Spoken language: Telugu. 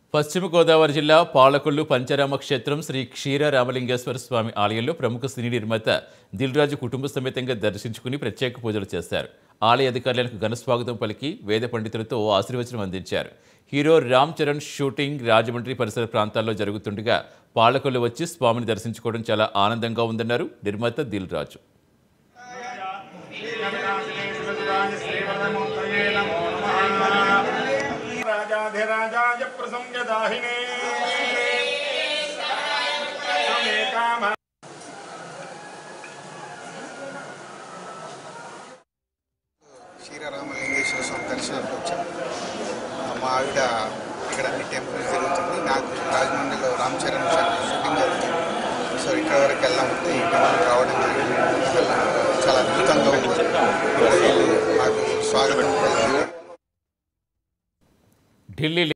పశ్చిమ గోదావరి జిల్లా పాలకొల్లు పంచరామ క్షేత్రం శ్రీ క్షీర రామలింగేశ్వర స్వామి ఆలయంలో ప్రముఖ సినీ నిర్మాత దిల్రాజు కుటుంబ సమేతంగా దర్శించుకుని ప్రత్యేక పూజలు చేశారు ఆలయ అధికారులకు ఘన స్వాగతం పలికి వేద పండితులతో ఆశీర్వచనం అందించారు హీరో రామ్ చరణ్ షూటింగ్ రాజమండ్రి పరిసర ప్రాంతాల్లో జరుగుతుండగా పాలకొల్లు వచ్చి స్వామిని దర్శించుకోవడం చాలా ఆనందంగా ఉందన్నారు నిర్మాత దిల్ రాజు రాజాధిరాజాయ ప్రసంగదాహినే సమేకామ శ్రీరామలింగేశ్వర స్వామి దర్శనానికి వచ్చాం మా ఆవిడ ఇక్కడ అన్ని టెంపుల్స్ జరుగుతుంది నాకు రాజమండ్రిలో రామ్ చరణ్ శర్మ షూటింగ్ జరుగుతుంది సో ఇక్కడ వరకు వెళ్దామంటే ఈ టెంపుల్ రావడం జరిగింది అసలు చాలా అద్భుతంగా ఉంది ఇక్కడ వీళ్ళు నాకు స్వాగతం పలికారు. ఢిల్లీ